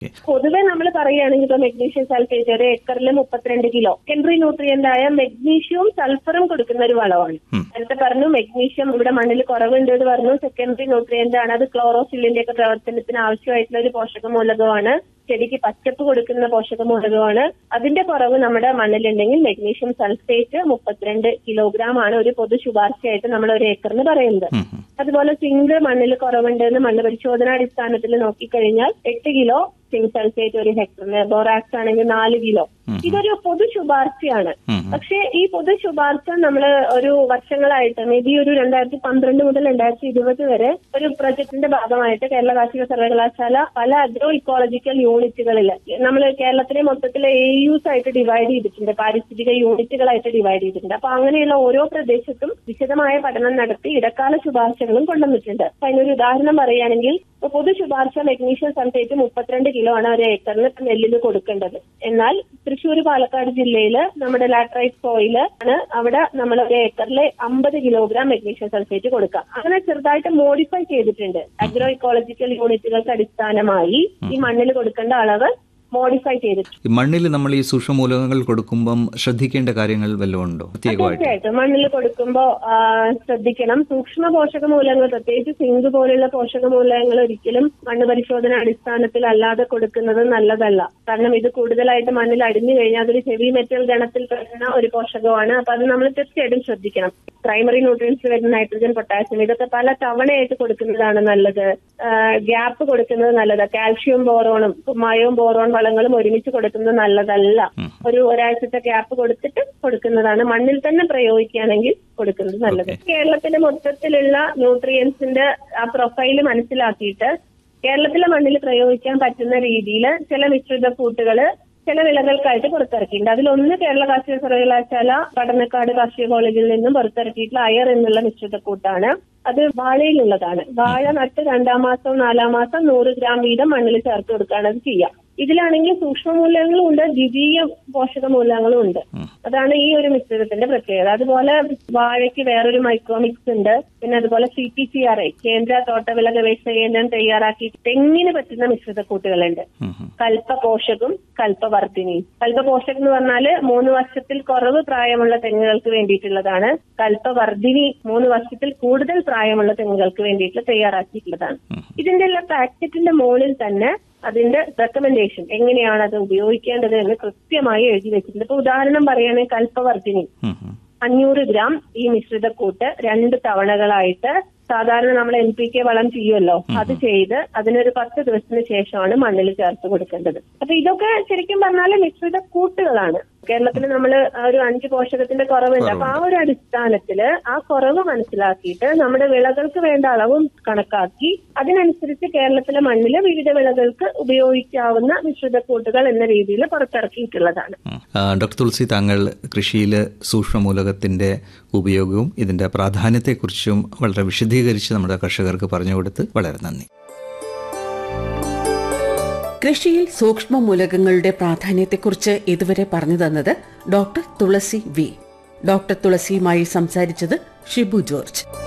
പൊതുവെ നമ്മൾ പറയുകയാണെങ്കിൽ ഇപ്പൊ മെഗ്നീഷ്യം സൾഫേറ്റ് ഒരു ഏക്കറിൽ മുപ്പത്തിരണ്ട് കിലോ സെക്കൻഡറി ന്യൂട്രിയന്റ് ആയ മെഗ്നീഷ്യവും സൾഫറും കൊടുക്കുന്ന ഒരു വളമാണ് ഉം. നേരത്തെ പറഞ്ഞു മെഗ്നീഷ്യം ഇവിടെ മണ്ണിൽ കുറവുണ്ട് എന്ന് പറഞ്ഞു സെക്കൻഡറി ന്യൂട്രിയന്റ് ആണ് അത് ക്ലോറോഫില്ലിന്റെ ഒക്കെ പ്രവർത്തനത്തിന് ആവശ്യമായിട്ടുള്ള ഒരു പോഷകമൂലകമാണ് ചെടിക്ക് പച്ചപ്പ് കൊടുക്കുന്ന പോഷകമൂലകമാണ് അതിന്റെ കുറവ് നമ്മുടെ മണ്ണിലുണ്ടെങ്കിൽ മെഗ്നീഷ്യം സൾഫേറ്റ് മുപ്പത്തിരണ്ട് കിലോഗ്രാം ആണ് ഒരു പൊതു ശുപാർശയായിട്ട് നമ്മൾ ഒരു ഏക്കറിന് പറയുന്നത് ഉം, ഉം. അതുപോലെ സിങ്ക് മണ്ണിൽ കുറവുണ്ട് എന്ന് മണ്ണ് പരിശോധനാടിസ്ഥാനത്തിൽ നോക്കിക്കഴിഞ്ഞാൽ എട്ട് കിലോ സിങ്ക് സൾഫേറ്റ് ഒരു ഹെക്ടറിന് ബോറാക്സ് ആണെങ്കിൽ നാല് കിലോ ഉം. ഇതൊരു പൊതു ശുപാർശയാണ് ഉം, ഉം. പക്ഷേ ഈ പൊതു ശുപാർശ നമ്മൾ ഒരു വർഷങ്ങളായിട്ട് മേ ബി ഒരു രണ്ടായിരത്തി പന്ത്രണ്ട് മുതൽ രണ്ടായിരത്തി ഇരുപത് വരെ ഒരു പ്രൊജക്ടിന്റെ ഭാഗമായിട്ട് കേരള കാർഷിക സർവകലാശാല പല അഗ്രോ ഇക്കോളജിക്കൽ യൂണിറ്റുകളിൽ നമ്മൾ കേരളത്തിലെ മൊത്തത്തിൽ എ യുസ് ആയിട്ട് ഡിവൈഡ് ചെയ്തിട്ടുണ്ട് പാരിസ്ഥിതിക യൂണിറ്റുകളായിട്ട് ഡിവൈഡ് ചെയ്തിട്ടുണ്ട് അപ്പൊ അങ്ങനെയുള്ള ഓരോ പ്രദേശത്തും വിശദമായ പഠനം നടത്തി ഇടക്കാല ശുപാർശകളും കൊണ്ടുവന്നിട്ടുണ്ട് അപ്പൊ അതിനൊരു ഉദാഹരണം പറയുകയാണെങ്കിൽ ഇപ്പൊ പൊതു ശുപാർശ മെഗ്നീഷ്യം സൾഫേറ്റ് മുപ്പത്തിരണ്ട് കിലോ ആണ് ഒരു ഏക്കറിന് ഇപ്പൊ നെല്ലിന് കൊടുക്കേണ്ടത് എന്നാൽ തൃശ്ശൂർ പാലക്കാട് ജില്ലയിൽ നമ്മുടെ ലാട്രൈറ്റ് സോയിൽ ആണ് അവിടെ നമ്മൾ ഒരു ഏക്കറിൽ അമ്പത് കിലോഗ്രാം മെഗ്നീഷ്യം സൾഫേറ്റ് കൊടുക്കാം അങ്ങനെ ചെറുതായിട്ട് മോഡിഫൈ ചെയ്തിട്ടുണ്ട് അഗ്രോ ഇക്കോളജിക്കൽ യൂണിറ്റുകൾക്ക് അടിസ്ഥാനമായി ഈ മണ്ണിൽ കൊടുക്കേണ്ട അളവ് മോഡിഫൈ ചെയ്തിട്ടുണ്ട് ഈ മണ്ണിൽ നമ്മൾ ഈ സൂക്ഷ്മമൂലകങ്ങൾ കൊടുക്കുമ്പം ശ്രദ്ധിക്കേണ്ട കാര്യങ്ങൾ വല്ലതും ഉണ്ടോ പ്രത്യേകമായിട്ട് തീർച്ചയായിട്ടും മണ്ണിൽ കൊടുക്കുമ്പോൾ ശ്രദ്ധിക്കണം സൂക്ഷ്മ പോഷക മൂലകങ്ങൾ പ്രത്യേകിച്ച് സിങ്ക് പോലുള്ള പോഷക മൂലകങ്ങൾ ഒരിക്കലും മണ്ണ് പരിശോധന അടിസ്ഥാനത്തിൽ അല്ലാതെ കൊടുക്കുന്നത് നല്ലതല്ല കാരണം ഇത് കൂടുതലായിട്ട് മണ്ണിൽ അടിഞ്ഞു കഴിഞ്ഞാൽ അതൊരു ഹെവി മെറ്റൽ ഗണത്തിൽ പെടുന്ന ഒരു പോഷകമാണ് അപ്പൊ അത് നമ്മൾ തീർച്ചയായിട്ടും ശ്രദ്ധിക്കണം പ്രൈമറി ന്യൂട്രിയൻസ് വരുന്ന നൈട്രജൻ പൊട്ടാസ്യം ഇതൊക്കെ പല തവണയായിട്ട് കൊടുക്കുന്നതാണ് നല്ലത് ഗ്യാപ്പ് കൊടുക്കുന്നത് നല്ലതാണ് കാൽഷ്യം ബോറോണും കുമ്മായവും ബോറോൺ വളങ്ങളും ഒരുമിച്ച് കൊടുക്കുന്നത് നല്ലതല്ല ഒരു ഒരാഴ്ചത്തെ ഗ്യാപ്പ് കൊടുത്തിട്ട് കൊടുക്കുന്നതാണ് മണ്ണിൽ തന്നെ പ്രയോഗിക്കുകയാണെങ്കിൽ കൊടുക്കുന്നത് നല്ലത് കേരളത്തിന്റെ മൊത്തത്തിലുള്ള ന്യൂട്രിയൻസിന്റെ ആ പ്രൊഫൈൽ മനസ്സിലാക്കിയിട്ട് കേരളത്തിലെ മണ്ണിൽ പ്രയോഗിക്കാൻ പറ്റുന്ന രീതിയിൽ ചില മിശ്രിത കൂട്ടുകള് ചില വിളകൾക്കായിട്ട് പുറത്തിറക്കിയിട്ടുണ്ട് അതിലൊന്ന് കേരള കാർഷിക സർവകലാശാല പഠനക്കാട് കാർഷിക കോളേജിൽ നിന്നും പുറത്തിറക്കിയിട്ടുള്ള അയർ എന്നുള്ള മിശ്രിത കൂട്ടാണ് അത് വാഴയിലുള്ളതാണ് വാഴ നട്ട് രണ്ടാം മാസം നാലാം മാസം നൂറ് ഗ്രാം വീതം മണ്ണിൽ ചേർത്ത് കൊടുക്കുകയാണ് അത് ചെയ്യാം ഇതിലാണെങ്കിൽ സൂക്ഷ്മമൂലകങ്ങളും ഉണ്ട് ദ്വിതീയ പോഷക മൂലകങ്ങളും ഉണ്ട് അതാണ് ഈ ഒരു മിശ്രിതത്തിന്റെ പ്രത്യേകത അതുപോലെ വാഴയ്ക്ക് വേറൊരു മൈക്രോമിക്സ് ഉണ്ട് പിന്നെ അതുപോലെ C P C R I കേന്ദ്ര തോട്ടവിള ഗവേഷണ കേന്ദ്രം തയ്യാറാക്കി തെങ്ങിന് പറ്റുന്ന മിശ്രിത കൂട്ടുകളുണ്ട് ഉം, ഉം. കൽപ്പപോഷകും കൽപ്പവർദ്ധിനിയും കൽപ്പപോഷകം എന്ന് പറഞ്ഞാല് മൂന്ന് വർഷത്തിൽ കുറവ് പ്രായമുള്ള തെങ്ങുകൾക്ക് വേണ്ടിയിട്ടുള്ളതാണ് കൽപ്പവർദ്ധിനി മൂന്ന് വർഷത്തിൽ കൂടുതൽ പ്രായമുള്ള തെങ്ങുകൾക്ക് വേണ്ടിയിട്ട് തയ്യാറാക്കിയിട്ടുള്ളതാണ് ഇതിന്റെ എല്ലാ പാക്കറ്റിന്റെ മുകളിൽ തന്നെ അതിന്റെ റെക്കമെൻഡേഷൻ എങ്ങനെയാണ് അത് ഉപയോഗിക്കേണ്ടത് എന്ന് കൃത്യമായി എഴുതി വെച്ചിട്ടുണ്ട് ഇപ്പൊ ഉദാഹരണം പറയുകയാണെങ്കിൽ കൽപ്പവർദ്ധിനി ഉം, ഉം. അഞ്ഞൂറ് ഗ്രാം ഈ മിശ്രിതക്കൂട്ട് രണ്ട് തവണകളായിട്ട് സാധാരണ നമ്മൾ എൻ പി കെ വളം ചെയ്യുമല്ലോ അത് ചെയ്ത് അതിനൊരു പത്ത് ദിവസത്തിന് ശേഷമാണ് മണ്ണിൽ ചേർത്ത് കൊടുക്കേണ്ടത് അപ്പൊ ഇതൊക്കെ ശരിക്കും പറഞ്ഞാൽ മിശ്രിത കൂട്ടുകളാണ് കേരളത്തിൽ നമ്മൾ ഒരു അഞ്ച് പോഷകത്തിന്റെ കുറവുണ്ട് അപ്പൊ ആ ഒരു അടിസ്ഥാനത്തില് ആ കുറവ് മനസ്സിലാക്കിയിട്ട് നമ്മുടെ വിളകൾക്ക് വേണ്ട അളവും കണക്കാക്കി അതിനനുസരിച്ച് കേരളത്തിലെ മണ്ണില് വിവിധ വിളകൾക്ക് ഉപയോഗിക്കാവുന്ന മിശ്രിത കൂട്ടുകൾ എന്ന രീതിയിൽ പുറത്തിറക്കിയിട്ടുള്ളതാണ് ആ, ഡോക്ടർ തുളസി താങ്കൾ കൃഷിയിൽ സൂക്ഷ്മമൂലകത്തിൻ്റെ ഉപയോഗവും ഇതിൻ്റെ പ്രാധാന്യത്തെക്കുറിച്ചും വളരെ വിശദീകരിച്ച് നമ്മുടെ കർഷകർക്ക് പറഞ്ഞു കൊടുത്ത് വളരെ നന്ദി കൃഷിയിൽ സൂക്ഷ്മ മൂലകങ്ങളുടെ പ്രാധാന്യത്തെക്കുറിച്ച് ഇതുവരെ പറഞ്ഞു തന്നത് ഡോക്ടർ തുളസി വി ഡോക്ടർ തുളസിയുമായി സംസാരിച്ചത് ഷിബു ജോർജ്